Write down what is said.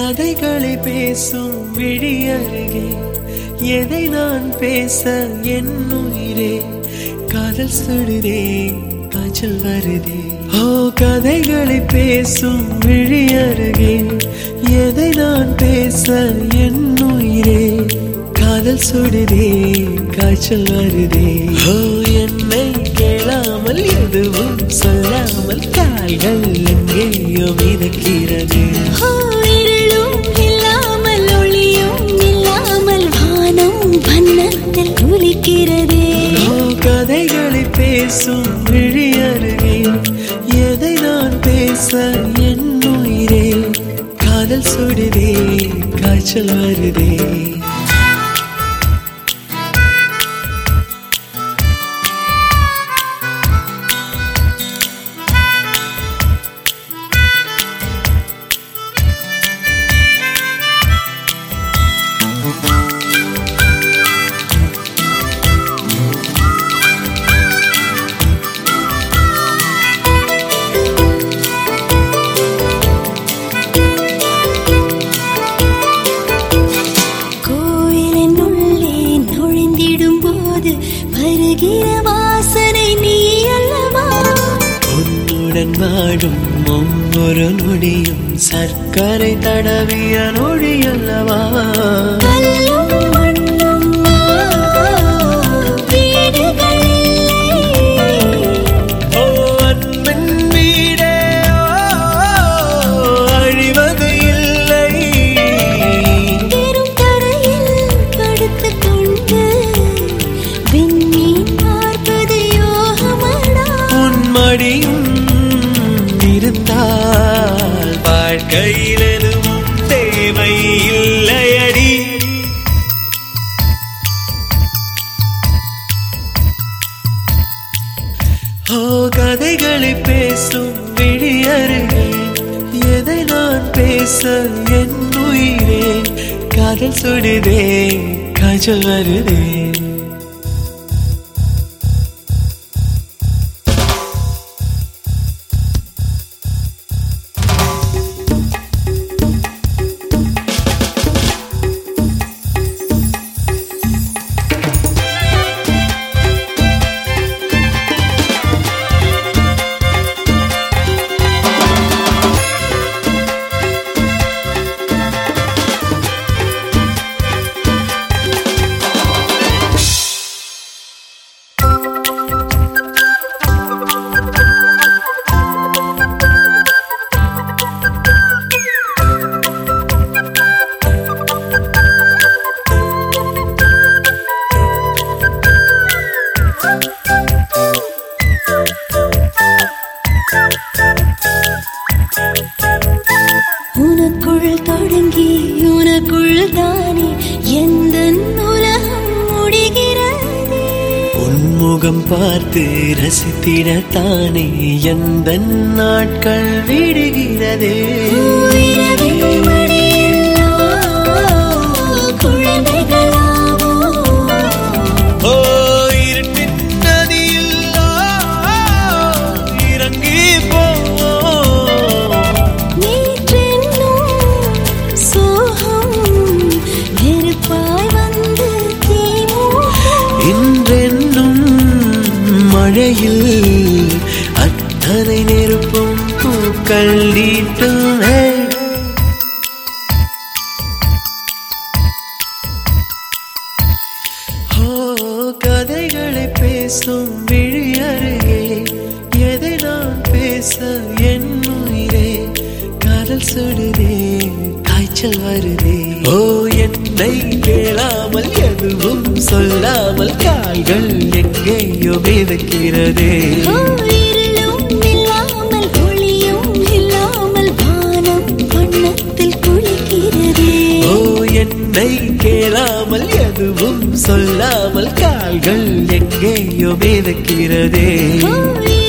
கதைகளை பேசும் விழி அருகே எதை நான் பேச என் உயிரே காதல் சுடுதே காய்ச்சல் வருதே ஓ கதைகளை பேசும் விழி அருகே எதை நான் பேச என் உயிரே காதல் சுடுதே காய்ச்சல் வருதே ஓ என்னை கேளாமல் எதுவும் சொல்லாமல் கால்கள் எங்கேயோ மிதக்கிறது ஓ, இருளும் இல்லாமல் ஒளியும் இல்லாமல் வானம் வண்ணத்தில் குளிக்கிறதே ஓ கதைகளை பேசும் விழி அருகே எதை நான் பேச என் உயிரே காதல் சுடுதே காய்ச்சல் வருதே கோயிலின் உள்ளே நுழைந்திடும் போது வருகிற வாசனை நீ அல்லவா உன்னுடன் வாழும் ஒவ்வொரு நொடியும் சர்க்கரை தடவிய நொடி அல்லவா கல்லும் மண்ணும் வீடுகள் இல்லை. ஓ அன்பின் வீடே ஓ, அழிவது இல்லை பெரும் கரையில் படுத்துக் கொண்டு விண்மீன் பார்ப்பது யோகமடா உன் மடியும் இருந்தால் வாழ்க்கையில் எதுவும் தேவை இல்லையடி ஓ கதைகளை பேசும் விழி அருகே எதை நான் பேச என் உயிரே காதல் சுடுதே காய்ச்சல் வருதே உனக்குள் தொடங்கி உனக்குள் தானே எந்த உலகம் முடிகிறதே உன்முகம் பார்த்து ரசித்திடத்தானே எந்த நாட்கள் விடுகிறதே உயிரவின் மடியிலோ குழந்தைகளாவோ ஓ இருட்டின் நதியில் இறங்கி போவோம் நேற்றென்னும் சோகம் நெருப்பாய் வந்து தீமூட்டும். இன்றென்னும் மழையில் அத்தனை நெருப்பும் பூக்கள் நீட்டுமே ஓ கதைகளை பேசும் விழி அருகே எதை நான் பேச என் உயிரே காதல் சுடுதே காய்ச்சல் வருதே ஓ என்னை கேளாமல் எதுவும் சொல்லாமல் கால்கள் எங்கேயோ மிதக்கிறதே ஓ, இருளும் இல்லாமல் ஒளியும் இல்லாமல் வானம் வண்ணத்தில் குளிக்கிறதே ஓ என்னை கேளாமல் எதுவும் சொல்லாமல் கால்கள் எங்கேயோ மிதக்கிறதே ஓ,